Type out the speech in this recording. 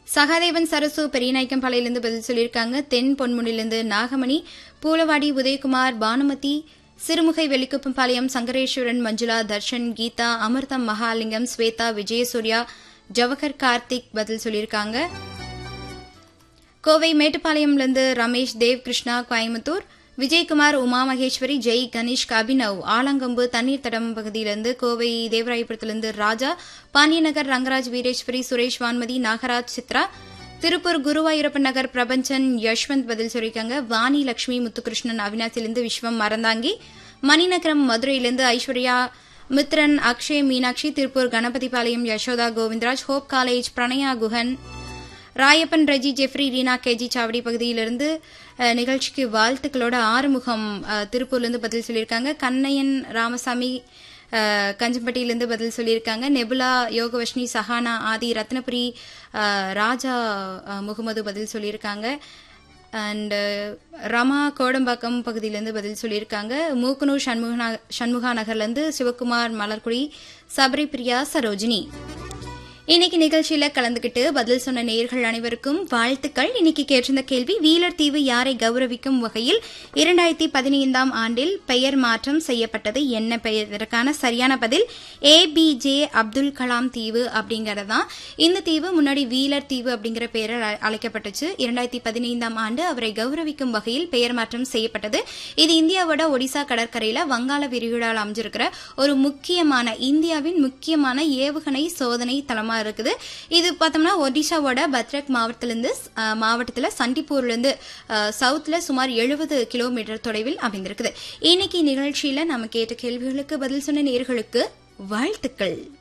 சகாதேவன் சரசு பெரியநாயக்கம்பாளையிலிருந்து பதில் சொல்லியிருக்காங்க தென் பொன்முனிலிருந்து நாகமணி பூலவாடி உதயகுமார் பானுமதி சிறுமுகை வெள்ளிக்குப்பம்பாளையம் சங்கரேஸ்வரன் மஞ்சுளா தர்ஷன் கீதா அமிர்தம் மகாலிங்கம் ஸ்வேதா விஜயசூர்யா ஜவஹர் கார்த்திக் பதில் சொல்லியிருக்காங்க கோவை மேட்டுப்பாளையம்லேருந்து ரமேஷ் தேவ் கிருஷ்ணா கோயம்புத்தூர் விஜயகுமார் உமா மகேஸ்வரி ஜெய் கணேஷ் அபினவ் ஆலங்கம்பு தண்ணீர் தடம் பகுதியிலிருந்து கோவை தேவராயபுரத்திலிருந்து ராஜா பாண்டியநகர் ரங்கராஜ் வீரேஸ்வரி சுரேஷ் வான்மதி நாகராஜ் சித்ரா திருப்பூர் குருவாயூரப்பன் நகர் பிரபஞ்சன் யஷ்வந்த் பதில் சொல்லியிருக்காங்க வாணி லட்சுமி முத்துகிருஷ்ணன் அவினாசிலிருந்து விஸ்வம் மறந்தாங்கி மணிநகரம் மதுரையிலிருந்து Aishwarya Mithran Akshay Meenakshi Tiruppur Ganapathipalayam Yashoda Govindaraj Hope college Pranaya Guhan Rayappan Raji Jeffrey Reena KG Chavadi பகுதியிலிருந்து அஹ், நிகழ்ச்சிக்கு வாழ்த்துக்களோட ஆறுமுகம் அஹ், திருப்பூர்லேருந்து பதில் சொல்லியிருக்காங்க கண்ணையன் ராமசாமி அஹ், கஞ்சம்பட்டியிலிருந்து பதில் சொல்லியிருக்காங்க நெபுலா யோகவஷ்ணி சஹானா ஆதி ரத்னபுரி அஹ், ராஜா அஹ், முகமது பதில் சொல்லியிருக்காங்க அண்ட் ரமா கோடம்பாக்கம் பகுதியிலேருந்து பதில் சொல்லியிருக்காங்க மூக்கனூர் சண்முகா சண்முகா நகர்லேருந்து சிவகுமார் மலர்குடி சபரி பிரியா சரோஜினி இன்னைக்கு நிகழ்ச்சியில கலந்துகிட்டு பதில் சொன்ன நேயர்கள் அனைவருக்கும் வாழ்த்துக்கள் இன்னைக்கு கேட்டிருந்த கேள்வி வீலர் தீவு யாரை கௌரவிக்கும் வகையில் இரண்டாயிரத்தி பதினைந்தாம் ஆண்டில் பெயர் மாற்றம் செய்யப்பட்டது என்ன பெயர் இதற்கான சரியான பதில் A P J Abdul Kalam தீவு அப்படிங்கறதான் இந்த தீவு முன்னாடி வீலர் தீவு அப்படிங்கிற பெயரில் அ- அழைக்கப்பட்டுச்சு இரண்டாயிரத்தி பதினைந்தாம் ஆண்டு அவரை கௌரவிக்கும் வகையில் பெயர் மாற்றம் செய்யப்பட்டது இது இந்தியாவோட ஒடிசா கடற்கரையில வங்காள விரிகுடாவில் அமைஞ்சிருக்கிற ஒரு முக்கியமான இந்தியாவின் முக்கியமான ஏவுகணை சோதனை தளமா இருக்குது இது பார்த்தோம்னா ஒடிஷாவோட பத்ரக் மாவட்டத்திலிருந்து அஹ், மாவட்டத்துல சண்டிப்பூர்ல இருந்து அஹ், சவுத்ல சுமார் எழுபது கிலோமீட்டர் தொலைவில் அமைந்திருக்குது இன்னைக்கு நிகழ்ச்சியில நம்ம கேட்ட கேள்விகளுக்கு பதில் சொன்ன நேர்களுக்கு வாழ்த்துக்கள்